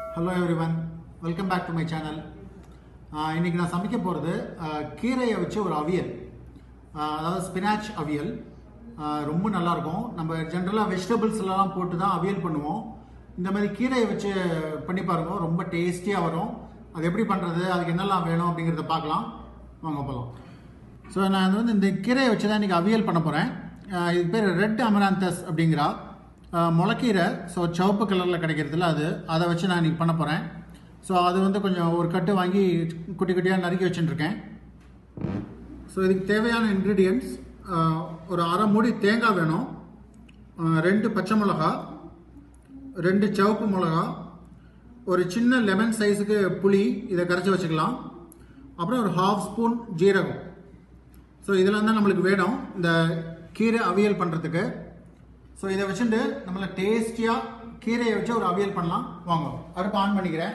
hello everyone welcome back to my channel இன்னைக்கு நான் சமைக்க போகிறது கீரையை வச்சு ஒரு அவியல் ஆஹ் அதாவது ஸ்பினாச் அவியல் ஆஹ் ரொம்ப நல்லாயிருக்கும் நம்ம ஜென்ரலாக வெஜிடபிள்ஸ்லாம் போட்டு தான் அவியல் பண்ணுவோம் இந்த மாதிரி கீரையை வச்சு பண்ணி பாருங்க ரொம்ப டேஸ்டியாக வரும் அது எப்படி பண்ணுறது அதுக்கு என்னெல்லாம் வேணும் அப்படிங்கிறத பார்க்கலாம் வாங்க போகலாம் ஸோ நான் வந்து இந்த கீரையை வச்சு தான் இன்றைக்கி அவியல் பண்ண போகிறேன் இது பேர் ரெட் அமராந்தஸ் அப்படிங்கிறா ஆஹ் முளைக்கீரை ஸோ சிவப்பு கலரில் கிடைக்கிறதுல அது அதை வச்சு நான் இன்றைக்கி பண்ண போகிறேன் ஸோ அது வந்து கொஞ்சம் ஒரு கட்டு வாங்கி குட்டி குட்டியாக நறுக்கி வச்சுட்டுருக்கேன் ஸோ இதுக்கு தேவையான இன்க்ரீடியன்ட்ஸ் ஒரு அரை மூடி தேங்காய் வேணும் ஆஹ் ரெண்டு பச்சை மிளகா ரெண்டு சிவப்பு மிளகா ஒரு சின்ன லெமன் சைஸுக்கு புளி இதை கரைச்சி வச்சுக்கலாம் அப்புறம் ஒரு ஹாஃப் ஸ்பூன் ஜீரகம் ஸோ இதெல்லாம் தான் நம்மளுக்கு வேணும் இந்த கீரை அவியல் பண்ணுறதுக்கு ஸோ இதை வச்சுட்டு நம்மள டேஸ்டியாக கீரையை வச்சு ஒரு அவியல் பண்ணலாம் வாங்க அடுப்பு ஆன் பண்ணிக்கிறேன்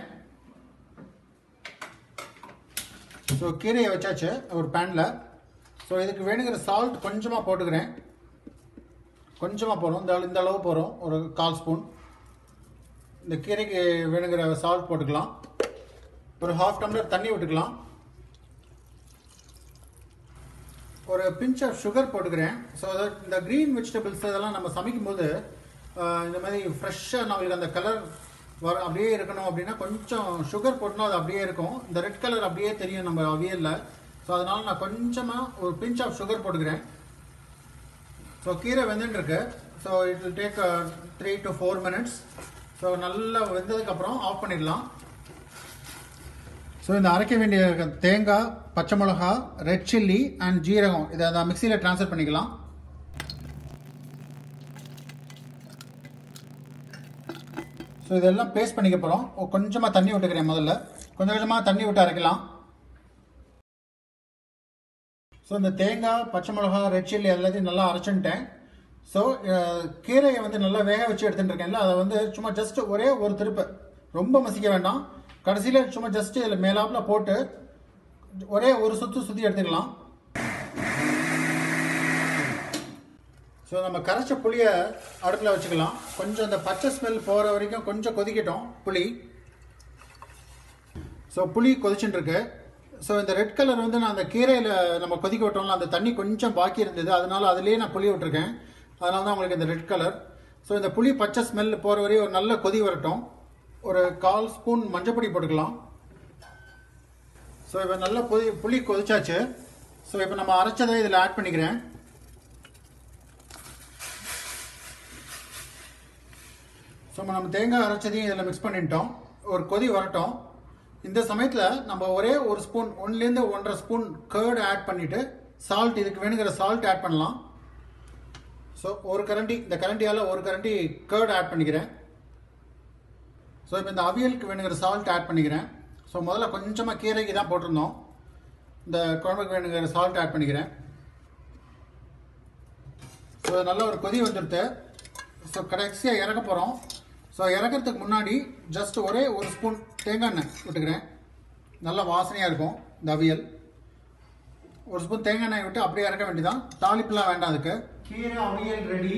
ஸோ கீரையை வச்சாச்சு ஒரு பேனில் ஸோ இதுக்கு வேணுங்கிற சால்ட் கொஞ்சமாக போட்டுக்கிறேன் கொஞ்சமாக போகிறோம் இந்த அளவு- இந்த அளவு போகிறோம் ஒரு கால் ஸ்பூன் இந்த கீரைக்கு வேணுங்கிற சால்ட் போட்டுக்கலாம் ஒரு ஹாஃப் டம்ளர் தண்ணி விட்டுக்கலாம் ஒரு பிஞ்ச் ஆஃப் சுகர் போட்டுக்கிறேன் ஸோ இந்த க்ரீன் வெஜிடபிள்ஸ் இதெல்லாம் நம்ம சமைக்கும் போது ஆஹ், இந்த மாதிரி ஃப்ரெஷ்ஷாக நம்மளுக்கு அந்த கலர் வர அப்படியே இருக்கணும் அப்படின்னா கொஞ்சம் சுகர் போட்டோம்னா அது அப்படியே இருக்கும் இந்த ரெட் கலர் அப்படியே தெரியும் நம்ம அவியலில் ஸோ அதனால நான் கொஞ்சமாக ஒரு பிஞ்ச் ஆஃப் சுகர் போட்டுக்கிறேன் ஸோ கீரை வெந்துட்டு இருக்கு so it will take three to four minutes so நல்லா வெந்ததுக்கப்புறம் ஆஃப் பண்ணிடலாம் ஸோ இந்த அரைக்க வேண்டிய தேங்காய் பச்சை மிளகா ரெட் சில்லி அண்ட் ஜீரகம் இதை நான் மிக்சியில் ட்ரான்ஸ்ஃபர் பண்ணிக்கலாம் ஸோ இதெல்லாம் பேஸ்ட் பண்ணிக்க போகிறோம் கொஞ்சமாக தண்ணி விட்டுக்கிறேன் முதல்ல கொஞ்சம் கொஞ்சமாக தண்ணி விட்டு அரைக்கலாம் ஸோ இந்த தேங்காய் பச்சை மிளகா ரெட் சில்லி எல்லாத்தையும் நல்லா அரைச்சுட்டேன் ஸோ கீரையை வந்து நல்லா வேக வச்சு எடுத்துட்டு இருக்கேன்ல அதை வந்து சும்மா ஜஸ்ட் ஒரே ஒரு திருப்பு ரொம்ப மசிக்க வேண்டாம் கடைசியில் சும்மா ஜஸ்ட் இதில் மேலாப்பில் போட்டு ஒரே ஒரு சுற்று சுற்றி எடுத்துக்கலாம் ஸோ நம்ம கரைச்ச புளியை அடுப்பில் வச்சுக்கலாம் கொஞ்சம் அந்த பச்சை ஸ்மெல் போகிற வரைக்கும் கொஞ்சம் கொதிக்கட்டும் புளி ஸோ புளி கொதிச்சுட்டு இருக்கு ஸோ இந்த ரெட் கலர் வந்து நான் அந்த கீரையில் நம்ம கொதிக்க விட்டோம்ல அந்த தண்ணி கொஞ்சம் பாக்கி இருந்தது அதனால அதுலேயே நான் புளி விட்டுருக்கேன் அதனால தான் உங்களுக்கு இந்த ரெட் கலர் ஸோ இந்த புளி பச்சை ஸ்மெல் போகிற வரையும் ஒரு நல்ல கொதி வரட்டும் ஒரு கால் ஸ்பூன் மஞ்சப்பொடி போட்டுக்கலாம் ஸோ இப்போ நல்லா கொதி புளி கொதிச்சாச்சு ஸோ இப்போ நம்ம அரைச்சதை இதில் ஆட் பண்ணிக்கிறேன் ஸோ நம்ம தேங்காய் அரைச்சதையும் இதில் மிக்ஸ் பண்ணிட்டோம் ஒரு கொதி வரட்டும் இந்த சமயத்தில் நம்ம ஒரே ஒரு ஸ்பூன் ஒன்லேருந்து ஒன்றரை ஸ்பூன் கேர்டு ஆட் பண்ணிவிட்டு சால்ட் இதுக்கு வேணுங்கிற சால்ட் ஆட் பண்ணலாம் ஸோ ஒரு கரண்டி இந்த கரண்டியால் ஒரு கரண்டி கேர்டு ஆட் பண்ணிக்கிறேன் ஸோ இப்போ இந்த அவியலுக்கு வேணுங்கிற சால்ட் ஆட் பண்ணிக்கிறேன் ஸோ முதல்ல கொஞ்சமாக கீரைக்கு தான் போட்டிருந்தோம் இந்த குழம்புக்கு வேணுங்கிற சால்ட் ஆட் பண்ணிக்கிறேன் ஸோ நல்ல ஒரு கொதி வந்துடுது ஸோ கடைசியாக இறக்க போகிறோம் ஸோ இறக்கிறதுக்கு முன்னாடி ஜஸ்ட் ஒரே ஒரு ஸ்பூன் தேங்காய் எண்ணெய் விட்டுக்கிறேன் நல்ல வாசனையாக இருக்கும் இந்த அவியல் ஒரு ஸ்பூன் தேங்காய் எண்ணெய் விட்டு அப்படியே இறக்க வேண்டியதான் தாளிப்புலாம் வேண்டாம் அதுக்கு கீரை அவியல் ரெடி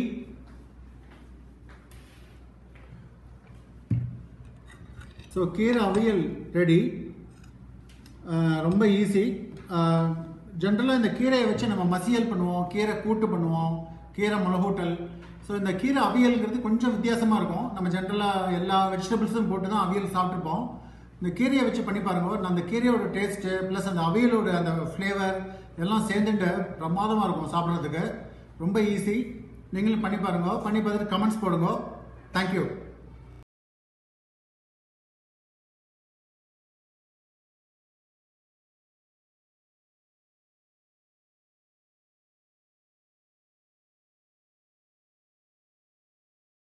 ஸோ கீரை அவியல் ரெடி ரொம்ப ஈஸி ஜென்ரலாக இந்த கீரையை வச்சு நம்ம மசியல் பண்ணுவோம் கீரை கூட்டு பண்ணுவோம் கீரை மிளகூட்டல் ஸோ இந்த கீரை அவியல்ங்கிறது கொஞ்சம் வித்தியாசமாக இருக்கும் நம்ம ஜென்ரலாக எல்லா வெஜிடபிள்ஸும் போட்டு தான் அவியல் சாப்பிட்ருப்போம் இந்த கீரையை வச்சு பண்ணி பாருங்க அந்த கீரையோட டேஸ்ட்டு ப்ளஸ் அந்த அவியலோட அந்த ஃப்ளேவர் எல்லாம் சேர்ந்துட்டு பிரமாதமாக இருக்கும் சாப்பிட்றதுக்கு ரொம்ப ஈஸி நீங்களும் பண்ணி பாருங்க பண்ணி பார்த்துட்டு கமெண்ட்ஸ் போடுங்க தேங்க்யூ